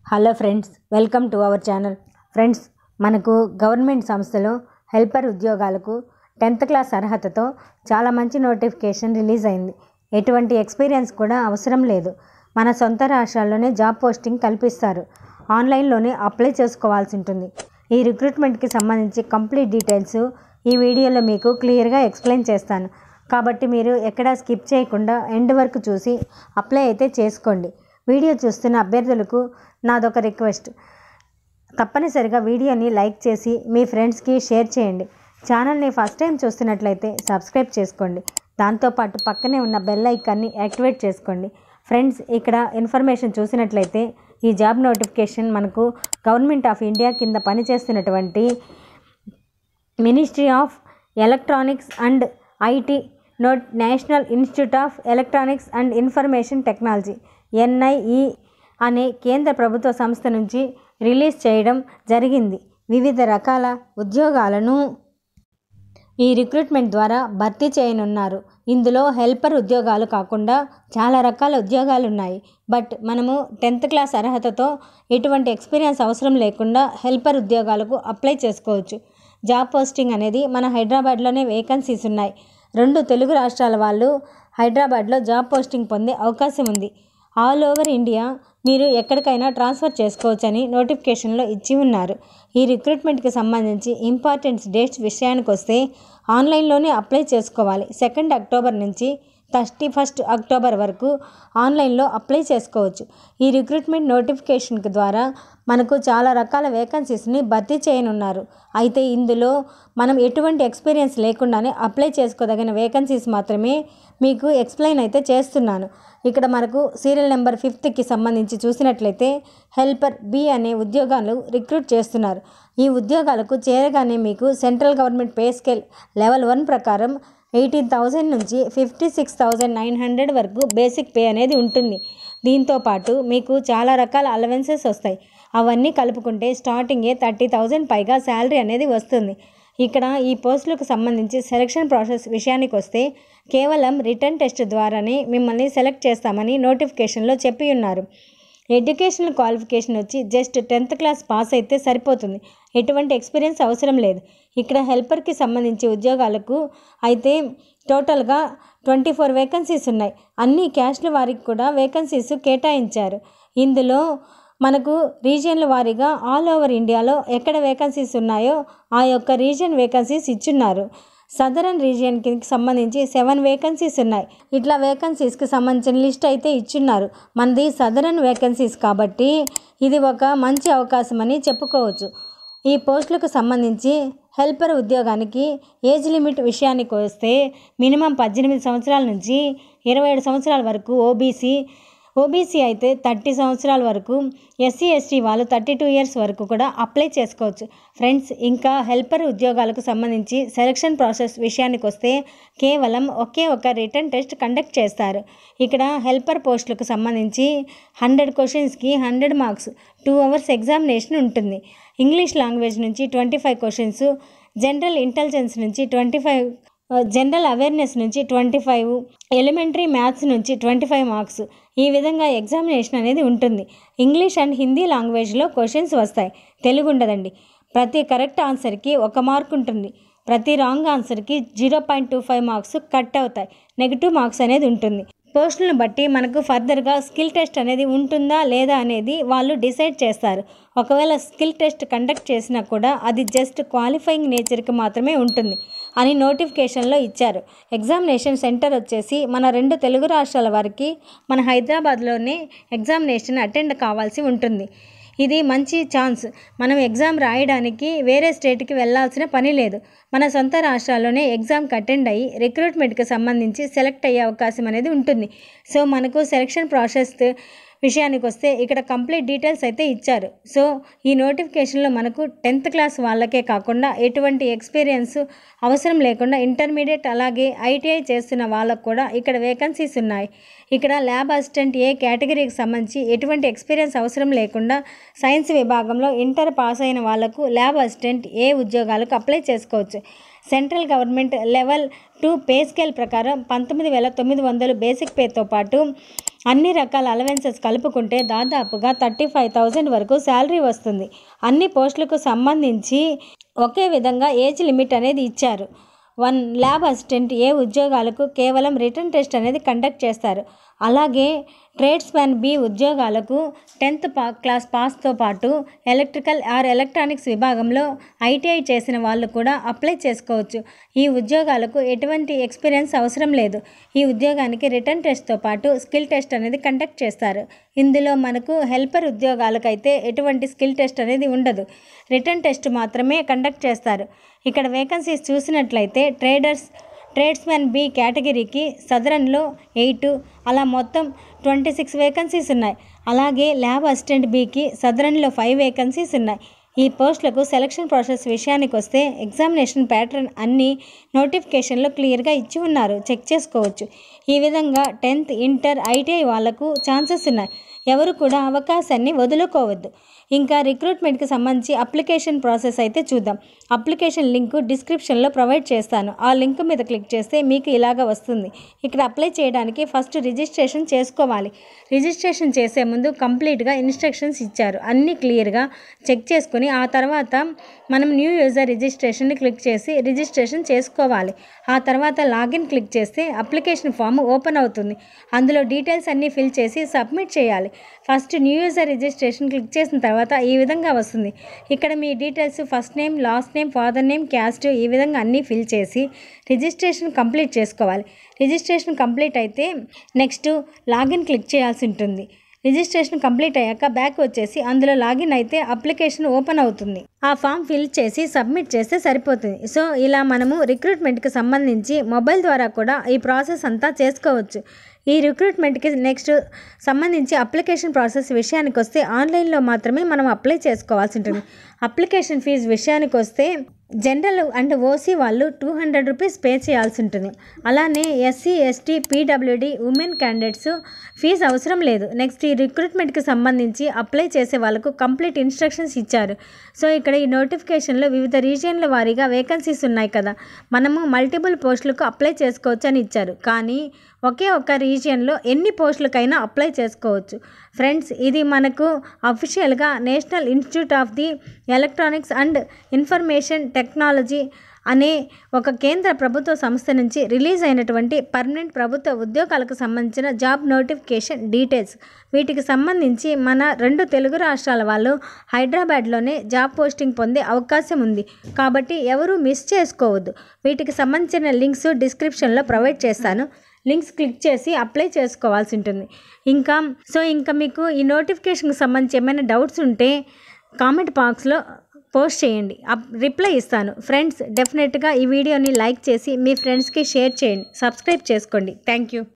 hello friends welcome to our channel friends మనకు government సంస్థలో helper ఉద్యోగాలకు టెన్త్ క్లాస్ అర్హతతో చాలా మంచి నోటిఫికేషన్ రిలీజ్ అయింది ఎటువంటి ఎక్స్పీరియన్స్ కూడా అవసరం లేదు మన సొంత రాష్ట్రాల్లోనే జాబ్ పోస్టింగ్ కల్పిస్తారు ఆన్లైన్లోనే అప్లై చేసుకోవాల్సి ఉంటుంది ఈ రిక్రూట్మెంట్కి సంబంధించి కంప్లీట్ డీటెయిల్స్ ఈ వీడియోలో మీకు క్లియర్గా ఎక్స్ప్లెయిన్ చేస్తాను కాబట్టి మీరు ఎక్కడా స్కిప్ చేయకుండా ఎండ్ వరకు చూసి అప్లై అయితే చేసుకోండి వీడియో చూస్తున్న అభ్యర్థులకు నాదొక రిక్వెస్ట్ తప్పనిసరిగా వీడియోని లైక్ చేసి మీ ఫ్రెండ్స్కి షేర్ చేయండి ఛానల్ని ఫస్ట్ టైం చూస్తున్నట్లయితే సబ్స్క్రైబ్ చేసుకోండి దాంతోపాటు పక్కనే ఉన్న బెల్ ఐకాన్ని యాక్టివేట్ చేసుకోండి ఫ్రెండ్స్ ఇక్కడ ఇన్ఫర్మేషన్ చూసినట్లయితే ఈ జాబ్ నోటిఫికేషన్ మనకు గవర్నమెంట్ ఆఫ్ ఇండియా కింద పనిచేస్తున్నటువంటి ministry of electronics and IT note national institute of electronics and information technology N I E అనే కేంద్ర ప్రభుత్వ సంస్థ నుంచి రిలీజ్ చేయడం జరిగింది వివిధ రకాల ఉద్యోగాలను ఈ రిక్రూట్మెంట్ ద్వారా భర్తీ చేయనున్నారు ఇందులో హెల్పర్ ఉద్యోగాలు కాకుండా చాలా రకాల ఉద్యోగాలు ఉన్నాయి బట్ మనము టెన్త్ క్లాస్ అర్హతతో ఎటువంటి ఎక్స్పీరియన్స్ అవసరం లేకుండా హెల్పర్ ఉద్యోగాలకు అప్లై చేసుకోవచ్చు జాబ్ పోస్టింగ్ అనేది మన హైదరాబాద్లోనే వేకెన్సీస్ ఉన్నాయి రెండు తెలుగు రాష్ట్రాల వాళ్ళు హైదరాబాద్లో జాబ్ పోస్టింగ్ పొందే అవకాశం ఉంది ఆల్ ఓవర్ ఇండియా మీరు ఎక్కడికైనా ట్రాన్స్ఫర్ చేసుకోవచ్చని నోటిఫికేషన్లో ఇచ్చి ఉన్నారు ఈ రిక్రూట్మెంట్కి సంబంధించి ఇంపార్టెంట్ డేట్స్ విషయానికి వస్తే ఆన్లైన్లోనే అప్లై చేసుకోవాలి సెకండ్ అక్టోబర్ నుంచి థర్టీ ఫస్ట్ అక్టోబర్ వరకు ఆన్లైన్లో అప్లై చేసుకోవచ్చు ఈ రిక్రూట్మెంట్ నోటిఫికేషన్ ద్వారా మనకు చాలా రకాల వేకెన్సీస్ని భర్తీ చేయనున్నారు అయితే ఇందులో మనం ఎటువంటి ఎక్స్పీరియన్స్ లేకుండానే అప్లై చేసుకోదగిన వేకెన్సీస్ మాత్రమే మీకు ఎక్స్ప్లెయిన్ అయితే చేస్తున్నాను ఇక్కడ మనకు సీరియల్ నెంబర్ ఫిఫ్త్కి సంబంధించి చూసినట్లయితే హెల్పర్ బి అనే ఉద్యోగాలు రిక్రూట్ చేస్తున్నారు ఈ ఉద్యోగాలకు చేరగానే మీకు central government pay scale level one ప్రకారం ఎయిటీన్ థౌజండ్ నుంచి fifty six thousand nine hundred వరకు బేసిక్ పే అనేది ఉంటుంది దీంతో పాటు మీకు చాలా రకాల అలవెన్సెస్ వస్తాయి అవన్నీ కలుపుకుంటే స్టార్టింగే థర్టీ థౌజండ్ పైగా శాలరీ అనేది వస్తుంది ఇక్కడ ఈ పోస్టులకు సంబంధించి సెలక్షన్ ప్రాసెస్ విషయానికి వస్తే కేవలం రిటర్న్ టెస్ట్ ద్వారానే మిమ్మల్ని సెలెక్ట్ చేస్తామని నోటిఫికేషన్లో చెప్పి ఉన్నారు ఎడ్యుకేషనల్ క్వాలిఫికేషన్ వచ్చి జస్ట్ టెన్త్ క్లాస్ పాస్ అయితే సరిపోతుంది ఎటువంటి ఎక్స్పీరియన్స్ అవసరం లేదు ఇక్కడ హెల్పర్కి సంబంధించి ఉద్యోగాలకు అయితే టోటల్గా ట్వంటీ ఫోర్ వేకెన్సీస్ ఉన్నాయి అన్ని క్యాస్ట్ల వారికి కూడా వేకెన్సీస్ కేటాయించారు ఇందులో మనకు రీజియన్ల వారీగా ఆల్ ఓవర్ ఇండియాలో ఎక్కడ వేకెన్సీస్ ఉన్నాయో ఆ యొక్క రీజియన్ వేకెన్సీస్ ఇచ్చున్నారు సదరన్ రీజియన్కి సంబంధించి సెవెన్ వేకెన్సీస్ ఉన్నాయి ఇట్లా వేకెన్సీస్కి సంబంధించిన లిస్ట్ అయితే ఇచ్చున్నారు మనది సదరన్ వేకెన్సీస్ కాబట్టి ఇది ఒక మంచి అవకాశం అని చెప్పుకోవచ్చు ఈ పోస్టులకు సంబంధించి హెల్పర్ ఉద్యోగానికి ఏజ్ లిమిట్ విషయానికి వస్తే మినిమం పద్దెనిమిది సంవత్సరాల నుంచి ఇరవై ఏడు సంవత్సరాల వరకు ఓబీసీ ఓబీసీ అయితే థర్టీ సంవత్సరాల వరకు ఎస్సీ ఎస్టీ వాళ్ళు థర్టీ టూ ఇయర్స్ వరకు కూడా అప్లై చేసుకోవచ్చు ఫ్రెండ్స్ ఇంకా హెల్పర్ ఉద్యోగాలకు సంబంధించి సెలక్షన్ ప్రాసెస్ విషయానికి వస్తే కేవలం ఒకే ఒక రిటర్న్ టెస్ట్ కండక్ట్ చేస్తారు ఇక్కడ హెల్పర్ పోస్టులకు సంబంధించి హండ్రెడ్ క్వశ్చన్స్కి hundred marks two hours examination ఉంటుంది ఇంగ్లీష్ లాంగ్వేజ్ నుంచి twenty five questions general intelligence నుంచి ట్వంటీ ఫైవ్ జనరల్ అవేర్నెస్ నుంచి ట్వంటీ ఫైవ్ ఎలిమెంటరీ మ్యాథ్స్ నుంచి ట్వంటీ ఫైవ్ మార్క్స్ ఈ విధంగా ఎగ్జామినేషన్ అనేది ఉంటుంది ఇంగ్లీష్ అండ్ హిందీ లాంగ్వేజ్లో క్వశ్చన్స్ వస్తాయి తెలుగు ఉండదండి ప్రతి కరెక్ట్ ఆన్సర్కి ఒక మార్క్ ఉంటుంది ప్రతి రాంగ్ ఆన్సర్కి zero point two five marks cut అవుతాయి నెగిటివ్ మార్క్స్ అనేది ఉంటుంది పోస్టులను బట్టి మనకు ఫర్దర్గా స్కిల్ టెస్ట్ అనేది ఉంటుందా లేదా అనేది వాళ్ళు డిసైడ్ చేస్తారు ఒకవేళ స్కిల్ టెస్ట్ కండక్ట్ చేసినా కూడా అది జస్ట్ క్వాలిఫైయింగ్ నేచర్కి మాత్రమే ఉంటుంది అని నోటిఫికేషన్లో ఇచ్చారు ఎగ్జామినేషన్ సెంటర్ వచ్చేసి మన రెండు తెలుగు రాష్ట్రాల వారికి మన హైదరాబాద్లోనే ఎగ్జామినేషన్ అటెండ్ కావాల్సి ఉంటుంది ఇది మంచి ఛాన్స్ మనం ఎగ్జామ్ రాయడానికి వేరే స్టేట్కి వెళ్ళాల్సిన పని లేదు మన సొంత రాష్ట్రాల్లోనే ఎగ్జామ్కి అటెండ్ అయ్యి రిక్రూట్మెంట్కి సంబంధించి సెలెక్ట్ అయ్యే అవకాశం అనేది ఉంటుంది సో మనకు సెలక్షన్ ప్రాసెస్ విషయానికి వస్తే ఇక్కడ కంప్లీట్ డీటెయిల్స్ అయితే ఇచ్చారు సో ఈ నోటిఫికేషన్లో మనకు టెన్త్ క్లాస్ వాళ్ళకే కాకుండా ఎటువంటి ఎక్స్పీరియన్స్ అవసరం లేకుండా ఇంటర్మీడియట్ అలాగే ఐటీఐ చేస్తున్న వాళ్ళకు కూడా ఇక్కడ వేకెన్సీస్ ఉన్నాయి ఇక్కడ ల్యాబ్ అసిస్టెంట్ ఏ కేటగిరీకి సంబంధించి ఎటువంటి ఎక్స్పీరియన్స్ అవసరం లేకుండా సైన్స్ విభాగంలో ఇంటర్ పాస్ అయిన వాళ్లకు ల్యాబ్ అసిస్టెంట్ ఏ ఉద్యోగాలకు అప్లై చేసుకోవచ్చు central government level two pay scale ప్రకారం పంతొమ్మిది వేల తొమ్మిది వందలు బేసిక్ పేతో పాటు అన్ని రకాల అలవెన్సెస్ కలుపుకుంటే దాదాపుగా థర్టీ ఫైవ్ థౌజండ్ వరకు శాలరీ వస్తుంది అన్ని పోస్టులకు సంబంధించి ఒకే విధంగా ఏజ్ లిమిట్ అనేది ఇచ్చారు వన్ ల్యాబ్ అసిస్టెంట్ ఏ ఉద్యోగాలకు కేవలం రిటర్న్ టెస్ట్ అనేది కండక్ట్ చేస్తారు అలాగే ట్రేడ్స్ మ్యాన్ బి ఉద్యోగాలకు టెన్త్ పా క్లాస్ పాస్తో పాటు ఎలక్ట్రికల్ ఆర్ ఎలక్ట్రానిక్స్ విభాగంలో ఐటీఐ చేసిన వాళ్ళు కూడా అప్లై చేసుకోవచ్చు ఈ ఉద్యోగాలకు ఎటువంటి ఎక్స్పీరియన్స్ అవసరం లేదు ఈ ఉద్యోగానికి రిటర్న్ టెస్ట్తో పాటు స్కిల్ టెస్ట్ అనేది కండక్ట్ చేస్తారు ఇందులో మనకు హెల్పర్ ఉద్యోగాలకైతే ఎటువంటి స్కిల్ టెస్ట్ అనేది ఉండదు రిటర్న్ టెస్ట్ మాత్రమే కండక్ట్ చేస్తారు ఇక్కడ వేకెన్సీస్ చూసినట్లయితే ట్రేడర్స్ ట్రేడ్స్మెన్ బి కేటగిరీకి సదరన్లో ఎయిట్ అలా మొత్తం ట్వంటీ సిక్స్ వేకెన్సీస్ ఉన్నాయి అలాగే ల్యాబ్ అసిస్టెంట్ బికి సదరన్లో ఫైవ్ వేకెన్సీస్ ఉన్నాయి ఈ పోస్టులకు సెలక్షన్ ప్రాసెస్ విషయానికి వస్తే ఎగ్జామినేషన్ ప్యాటర్న్ అన్ని నోటిఫికేషన్లో క్లియర్గా ఇచ్చి ఉన్నారు చెక్ చేసుకోవచ్చు ఈ విధంగా టెన్త్ ఇంటర్ ఐటీఐ వాళ్లకు ఛాన్సెస్ ఉన్నాయి ఎవరు కూడా అవకాశాన్ని వదులుకోవద్దు ఇంకా రిక్రూట్మెంట్కి సంబంధించి అప్లికేషన్ ప్రాసెస్ అయితే చూద్దాం అప్లికేషన్ లింక్ డిస్క్రిప్షన్లో ప్రొవైడ్ చేస్తాను ఆ లింక్ మీద క్లిక్ చేస్తే మీకు ఇలాగ వస్తుంది ఇక్కడ అప్లై చేయడానికి ఫస్ట్ రిజిస్ట్రేషన్ చేసుకోవాలి రిజిస్ట్రేషన్ చేసే ముందు కంప్లీట్గా ఇన్స్ట్రక్షన్స్ ఇచ్చారు అన్నీ క్లియర్గా చెక్ చేసుకుని ఆ తర్వాత మనం న్యూ యూజర్ రిజిస్ట్రేషన్ని క్లిక్ చేసి రిజిస్ట్రేషన్ చేసుకోవాలి ఆ తర్వాత లాగిన్ క్లిక్ చేస్తే అప్లికేషన్ ఫామ్ ఓపెన్ అవుతుంది అందులో డీటెయిల్స్ అన్నీ ఫిల్ చేసి సబ్మిట్ చేయాలి first new user registration click చేసిన తర్వాత ఈ విధంగా వస్తుంది ఇక్కడ మీ details first name last name father name caste ఈ విధంగా అన్నీ ఫిల్ చేసి రిజిస్ట్రేషన్ కంప్లీట్ చేసుకోవాలి రిజిస్ట్రేషన్ కంప్లీట్ అయితే నెక్స్ట్ లాగిన్ క్లిక్ చేయాల్సి ఉంటుంది రిజిస్ట్రేషన్ కంప్లీట్ అయ్యాక బ్యాక్ వచ్చేసి అందులో లాగిన్ అయితే అప్లికేషన్ ఓపెన్ అవుతుంది ఆ ఫామ్ ఫిల్ చేసి సబ్మిట్ చేస్తే సరిపోతుంది సో ఇలా మనము రిక్రూట్మెంట్కి సంబంధించి మొబైల్ ద్వారా కూడా ఈ ప్రాసెస్ అంతా చేసుకోవచ్చు ఈ రిక్రూట్మెంట్కి నెక్స్ట్ సంబంధించి అప్లికేషన్ ప్రాసెస్ విషయానికి వస్తే ఆన్లైన్లో మాత్రమే మనం అప్లై చేసుకోవాల్సి ఉంటుంది అప్లికేషన్ ఫీజు విషయానికి వస్తే జనరల్ అండ్ ఓసీ వాళ్ళు టూ హండ్రెడ్ రూపీస్ పే చేయాల్సి ఉంటుంది అలానే S C S T P W D women candidates fee అవసరం లేదు నెక్స్ట్ ఈ రిక్రూట్మెంట్కి సంబంధించి అప్లై చేసే వాళ్ళకు కంప్లీట్ ఇన్స్ట్రక్షన్స్ ఇచ్చారు సో ఇక్కడ ఈ నోటిఫికేషన్లో వివిధ రీజియన్ల వారీగా వేకెన్సీస్ ఉన్నాయి కదా మనము మల్టిపుల్ పోస్టులకు అప్లై చేసుకోవచ్చు అని ఇచ్చారు కానీ ఒకే ఒక్క రీజియన్లో ఎన్ని పోస్టులకైనా అప్లై చేసుకోవచ్చు ఫ్రెండ్స్ ఇది మనకు అఫీషియల్గా national institute of the electronics and information technology అనే ఒక కేంద్ర ప్రభుత్వ సంస్థ నుంచి రిలీజ్ అయినటువంటి పర్మనెంట్ ప్రభుత్వ ఉద్యోగాలకు సంబంధించిన జాబ్ నోటిఫికేషన్ డీటెయిల్స్ వీటికి సంబంధించి మన రెండు తెలుగు రాష్ట్రాల వాళ్ళు హైదరాబాద్లోనే జాబ్ పోస్టింగ్ పొందే అవకాశం ఉంది కాబట్టి ఎవరు మిస్ చేసుకోవద్దు వీటికి సంబంధించిన లింక్స్ డిస్క్రిప్షన్లో ప్రొవైడ్ చేస్తాను లింక్స్ క్లిక్ చేసి అప్లై చేసుకోవాల్సి ఉంటుంది ఇంకా సో ఇంకా మీకు ఈ నోటిఫికేషన్కి సంబంధించి ఏమైనా డౌట్స్ ఉంటే కామెంట్ బాక్స్లో పోస్ట్ చేయండి అప్ రిప్లై ఇస్తాను ఫ్రెండ్స్ డెఫినెట్గా ఈ వీడియోని లైక్ చేసి మీ ఫ్రెండ్స్కి షేర్ చేయండి సబ్స్క్రైబ్ చేసుకోండి థ్యాంక్ యూ